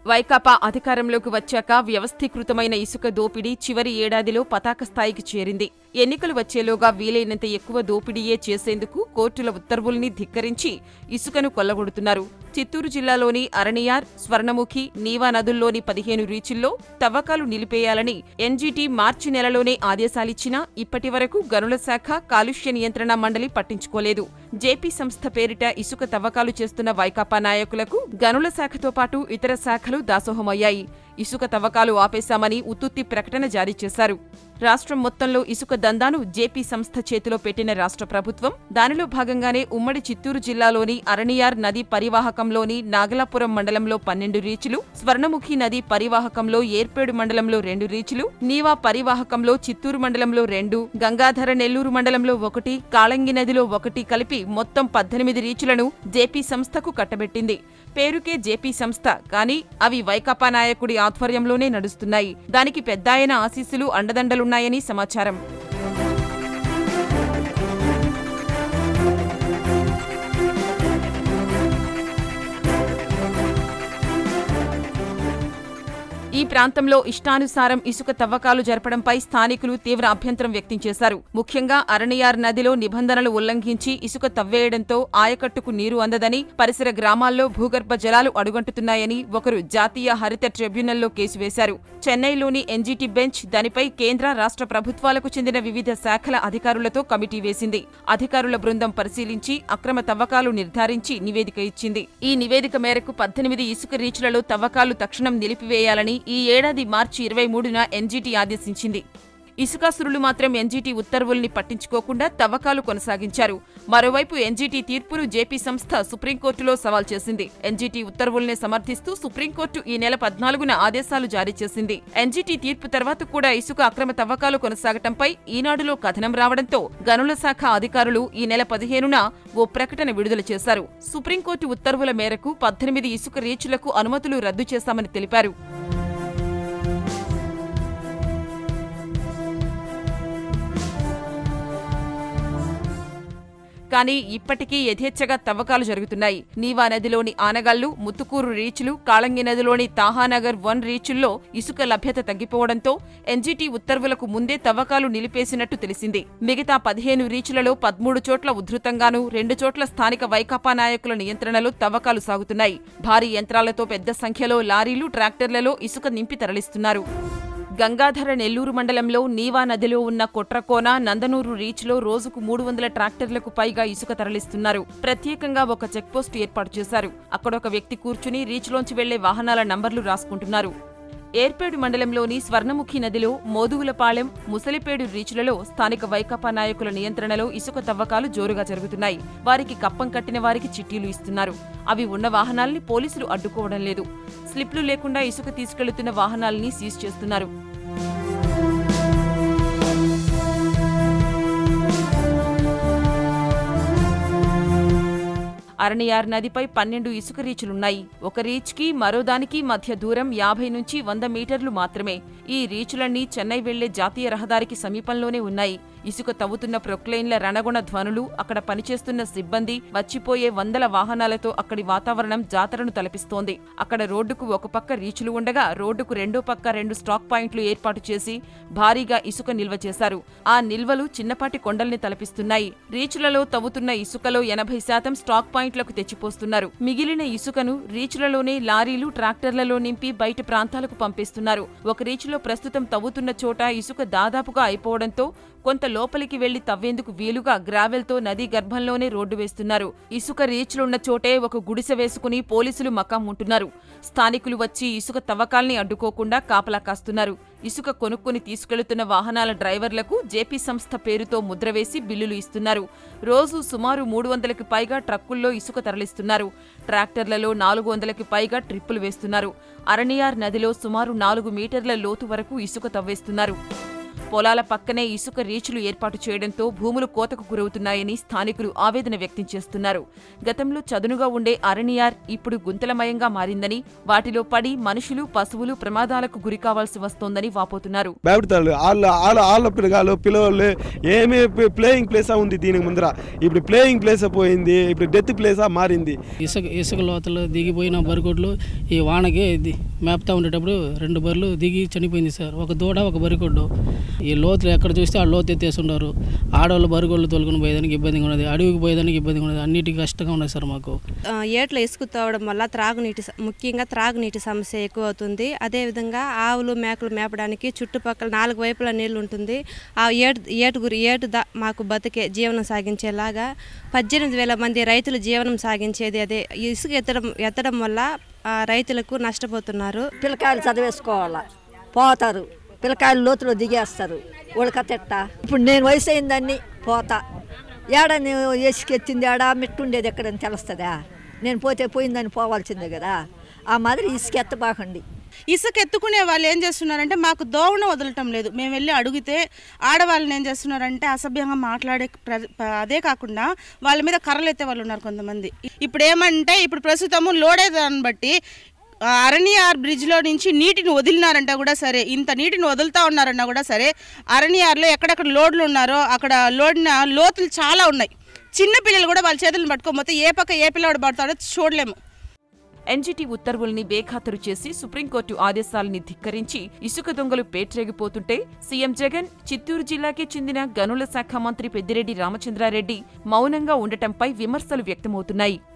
వైకాపా అధికారంలోకి వచ్చాక వ్యవస్థీకృతమైన ఇసుక దోపిడీ చివరి ఏడాదిలో పతాక స్థాయికి చేరింది ఎన్నికలు వచ్చేలోగా వీలైనంత ఎక్కువ దోపిడీయే చేసేందుకు కోర్టుల ఉత్తర్వుల్ని ధిక్కరించి ఇసుకను కొల్లగొడుతున్నారు చిత్తూరు జిల్లాలోని అరణియార్ స్వర్ణముఖి నీవా నదుల్లోని పదిహేను రీచుల్లో తవ్వకాలు నిలిపేయాలని ఎన్జీటీ మార్చి నెలలోనే ఆదేశాలిచ్చినా ఇప్పటి వరకు గనుల శాఖ కాలుష్య నియంత్రణ మండలి పట్టించుకోలేదు జేపీ సంస్థ పేరిట ఇసుక తవ్వకాలు చేస్తున్న వైకాపా నాయకులకు గనుల శాఖతో పాటు ఇతర శాఖలు దాసోహమయ్యాయి ఇసుక తవ్వకాలు ఆపేశామని ఉత్తుత్తి ప్రకటన జారీ చేశారు రాష్ట్రం మొత్తంలో ఇసుక దందాను జేపీ సంస్థ చేతిలో పెట్టిన రాష్ట్ర ప్రభుత్వం దానిలో భాగంగానే ఉమ్మడి చిత్తూరు జిల్లాలోని అరణియార్ నది పరివాహకంలోని నాగలాపురం మండలంలో పన్నెండు రీచులు స్వర్ణముఖి నది పరివాహకంలో ఏర్పేడు మండలంలో రెండు రీచులు నీవా పరివాహకంలో చిత్తూరు మండలంలో రెండు గంగాధర నెల్లూరు మండలంలో ఒకటి కాళంగి నదిలో ఒకటి కలిపి మొత్తం పద్దెనిమిది రీచులను జేపీ సంస్థకు కట్టబెట్టింది పేరుకే జేపీ సంస్థ కానీ అవి వైకాపా నాయకుడి ఆధ్వర్యంలోనే నడుస్తున్నాయి దానికి పెద్దాయన ఆశీస్సులు అండదండలున్నాయని సమాచారం ఈ ప్రాంతంలో ఇష్టానుసారం ఇసుక తవ్వకాలు జరపడంపై స్థానికులు తీవ్ర అభ్యంతరం వ్యక్తం చేశారు ముఖ్యంగా అరణియార్ నదిలో నిబంధనలు ఉల్లంఘించి ఇసుక తవ్వేయడంతో ఆయకట్టుకు నీరు అందదని పరిసర గ్రామాల్లో భూగర్భ జలాలు అడుగంటుతున్నాయని ఒకరు జాతీయ హరిత ట్రిబ్యునల్లో కేసు వేశారు చెన్నైలోని ఎన్జీటీ బెంచ్ దానిపై కేంద్ర రాష్ట్ర ప్రభుత్వాలకు చెందిన వివిధ శాఖల అధికారులతో కమిటీ వేసింది అధికారుల బృందం పరిశీలించి అక్రమ తవ్వకాలు నిర్ధారించి నివేదిక ఇచ్చింది ఈ నివేదిక మేరకు పద్దెనిమిది ఇసుక రీచ్లలో తవ్వకాలు తక్షణం నిలిపివేయాలని ఈ ఏడాది మార్చి ఇరవై మూడున ఎన్జీటీ ఆదేశించింది ఇసుకాసురులు మాత్రం ఎన్జీటీ ఉత్తర్వుల్ని పట్టించుకోకుండా తవ్వకాలు కొనసాగించారు మరోవైపు ఎన్జీటీ తీర్పును జేపీ సంస్థ సుప్రీంకోర్టులో సవాల్ చేసింది ఎన్జీటీ ఉత్తర్వుల్ని సమర్థిస్తూ సుప్రీంకోర్టు ఈ నెల పద్నాలుగున ఆదేశాలు జారీ చేసింది ఎన్జీటీ తీర్పు తర్వాత కూడా ఇసుక అక్రమ తవ్వకాలు కొనసాగటంపై ఈనాడులో కథనం రావడంతో గనుల శాఖ అధికారులు ఈ నెల పదిహేనున ఓ ప్రకటన విడుదల చేశారు సుప్రీంకోర్టు ఉత్తర్వుల మేరకు పద్దెనిమిది ఇసుక రీచులకు అనుమతులు రద్దు చేశామని తెలిపారు కానీ ఇప్పటికీ యథేచ్ఛగా తవ్వకాలు జరుగుతున్నాయి నీవా నదిలోని ఆనగల్లు ముత్తుకూరు రీచ్లు కాళంగి నదిలోని తాహానగర్ వన్ రీచుల్లో ఇసుక లభ్యత తగ్గిపోవడంతో ఎన్జీటీ ఉత్తర్వులకు ముందే తవ్వకాలు నిలిపేసినట్టు తెలిసింది మిగతా పదిహేను రీచులలో పదమూడు చోట్ల ఉధృతంగానూ రెండు చోట్ల స్థానిక వైకాపా నాయకుల నియంత్రణలో తవ్వకాలు సాగుతున్నాయి భారీ యంత్రాలతో పెద్ద సంఖ్యలో లారీలు ట్రాక్టర్లలో ఇసుక నింపి తరలిస్తున్నారు గంగాధర నెల్లూరు మండలంలో నీవా నదిలో ఉన్న కొట్రకోన నందనూరు రీచ్లో రోజుకు మూడు వందల ట్రాక్టర్లకు పైగా ఇసుక తరలిస్తున్నారు ప్రత్యేకంగా ఒక చెక్పోస్టు ఏర్పాటు చేశారు అక్కడ ఒక వ్యక్తి కూర్చుని రీచ్లోంచి వెళ్లే వాహనాల నంబర్లు రాసుకుంటున్నారు ఏర్పేడు మండలంలోని స్వర్ణముఖి నదిలో మోదుగులపాలెం ముసలిపేడు రీచ్లలో స్థానిక వైకాపా నాయకుల నియంత్రణలో ఇసుక తవ్వకాలు జోరుగా జరుగుతున్నాయి వారికి కప్పం కట్టిన వారికి చిట్టీలు ఇస్తున్నారు అవి ఉన్న వాహనాల్ని పోలీసులు అడ్డుకోవడం లేదు స్లిప్లు లేకుండా ఇసుక తీసుకెళ్తున్న వాహనాల్ని సీజ్ చేస్తున్నారు అరణియార్ నదిపై పన్నెండు ఇసుక రీచులున్నాయి ఒక రీచ్కి మరో దానికి మధ్య దూరం యాభై నుంచి వంద మీటర్లు మాత్రమే ఈ రీచులన్నీ చెన్నై వెళ్లే జాతీయ రహదారికి సమీపంలోనే ఉన్నాయి ఇసుక తవ్వుతున్న ప్రొక్లైన్ల రణగుణ ధ్వనులు అక్కడ పనిచేస్తున్న సిబ్బంది వచ్చిపోయే వందల వాహనాలతో అక్కడి వాతావరణం జాతరను తలపిస్తోంది అక్కడ రోడ్డుకు ఒక పక్క రీచులు ఉండగా రోడ్డుకు రెండో పక్క రెండు స్టాక్ పాయింట్లు ఏర్పాటు చేసి భారీగా ఇసుక నిల్వ చేశారు ఆ నిల్వలు చిన్నపాటి కొండల్ని తలపిస్తున్నాయి రీచులలో తవ్వుతున్న ఇసుకలో ఎనభై శాతం స్టాక్ పాయింట్లకు తెచ్చిపోస్తున్నారు మిగిలిన ఇసుకను రీచులలోనే లారీలు ట్రాక్టర్లలో నింపి బయట ప్రాంతాలకు పంపిస్తున్నారు ఒక రీచులో ప్రస్తుతం తవ్వుతున్న చోట ఇసుక దాదాపుగా అయిపోవడంతో కొంత లోపలికి వెళ్లి తవ్వేందుకు వీలుగా గ్రావెల్తో నదీ గర్భంలోనే రోడ్డు వేస్తున్నారు ఇసుక రీచ్లున్న చోటే ఒక గుడిసె వేసుకుని పోలీసులు మకాం ఉంటున్నారు స్థానికులు వచ్చి ఇసుక తవ్వకాల్ని అడ్డుకోకుండా కాపలా కాస్తున్నారు ఇసుక కొనుక్కొని తీసుకెళ్తున్న వాహనాల డ్రైవర్లకు జేపీ సంస్థ పేరుతో ముద్ర వేసి బిల్లులు ఇస్తున్నారు రోజు సుమారు మూడు వందలకి పైగా ట్రక్కుల్లో ఇసుక తరలిస్తున్నారు ట్రాక్టర్లలో నాలుగు వందలకి పైగా ట్రిప్పులు వేస్తున్నారు అరణియార్ నదిలో సుమారు నాలుగు మీటర్ల లోతు వరకు ఇసుక తవ్వేస్తున్నారు పొలాల పక్కనే ఇసుక రీచ్లు ఏర్పాటు చేయడంతో భూములు కోతకు గురవుతున్నాయని స్థానికులు ఆవేదన వ్యక్తం చేస్తున్నారు గతంలో చదునుగా ఉండే అరణియార్ ఇప్పుడు గుంతలమయంగా మారిందని వాటిలో పడి మనుషులు పశువులు ప్రమాదాలకు గురికావాల్సి వస్తోందని వాపోతున్నారు భయపడతారు వాళ్ళ వాళ్ళ వాళ్ళ పిల్లగాళ్ళు పిల్లవాళ్ళు ఏమీ ప్లేయింగ్ ప్లేసా ఉంది దీనికి ముందర ఇప్పుడు ప్లేయింగ్ ప్లేస్ పోయింది ఇప్పుడు డెత్ ప్లేసా మారింది ఇసుక ఇసుక లోతలు దిగిపోయిన బరికొడ్లు ఈ వానకి ఇది మేపుతా ఉండేటప్పుడు రెండు బర్రెలు దిగి చనిపోయింది సార్ ఒక దూడ ఒక బరికొడ్డు ఈ లోతులు ఎక్కడ చూస్తే ఆ లోతు ఎత్తేస్తుంటారు ఆడవాళ్ళు బరికొడ్లు తోలుకొని పోయేదానికి ఇబ్బందిగా ఉన్నది అడవికి పోయేదానికి ఇబ్బందిగా ఉన్నది అన్నిటికీ కష్టంగా ఉన్నది సార్ మాకు ఆ, ఏట్ల ఇసుక తవ్వడం వల్ల త్రాగునీటి స- ముఖ్యంగా త్రాగునీటి సమస్య ఎక్కువ అవుతుంది అదేవిధంగా ఆవులు మేకలు మేపడానికి చుట్టుపక్కల నాలుగు వైపుల నీళ్లు ఉంటుంది ఆ ఏటు ఏటుగురి ఏటు దా మాకు బతికే జీవనం సాగించేలాగా పద్దెనిమిది వేల మంది రైతులు జీవనం సాగించేది అదే ఈ ఇసుక ఎత్తడం ఎత్తడం వల్ల ఆ, రైతులకు నష్టపోతున్నారు పిల్లకాయలు చదివేసుకోవాలా పోతారు పిల్లకాయలు లోతులో దిగేస్తారు ఉడకతెట్ట ఇప్పుడు నేను వయసు అయిందాన్ని పోతా ఏడ నేను ఎసుకెత్తింది ఏడా మిట్టుండేది ఎక్కడని తెలుస్తుందా నేను పోతే పోయిందని పోవాల్సిందే కదా ఆ మాదిరి ఇసుకెత్తబాకండి ఇసుక ఎత్తుకునే వాళ్ళు ఏం చేస్తున్నారంటే మాకు దోవన వదలటం లేదు మేము వెళ్ళి అడిగితే ఆడవాళ్ళని ఏం చేస్తున్నారంటే అసభ్యంగా మాట్లాడే ప్ర- ప- అదే కాకుండా వాళ్ళ మీద కర్రలు ఎత్తే వాళ్ళు ఉన్నారు కొంతమంది ఇప్పుడు ఏమంటే ఇప్పుడు ప్రస్తుతము లోడేదాన్ని బట్టి ఆ అరణియార్ బ్రిడ్జ్లో నుంచి నీటిని వదిలినారంట కూడా సరే ఇంత నీటిని వదులుతా ఉన్నారన్నా కూడా సరే అరణియార్లో ఎక్కడెక్కడ లోడ్లు ఉన్నారో అక్కడ లోడిన లోతులు చాలా ఉన్నాయి చిన్న పిల్లలు కూడా వాళ్ళ చేతులను పట్టుకోకపోతే ఏ పక్క ఏ పిల్లవాడు పడతాడో చూడలేము ఎన్జీటీ ఉత్తర్వుల్ని బేఖాతరు చేసి సుప్రీంకోర్టు ఆదేశాలని ధిక్కరించి ఇసుక దొంగలు పేట్రేగిపోతుంటే సీఎం జగన్ చిత్తూరు జిల్లాకే చెందిన గనుల శాఖ మంత్రి పెద్దిరెడ్డి రామచంద్రారెడ్డి మౌనంగా ఉండటంపై విమర్శలు వ్యక్తమవుతున్నాయి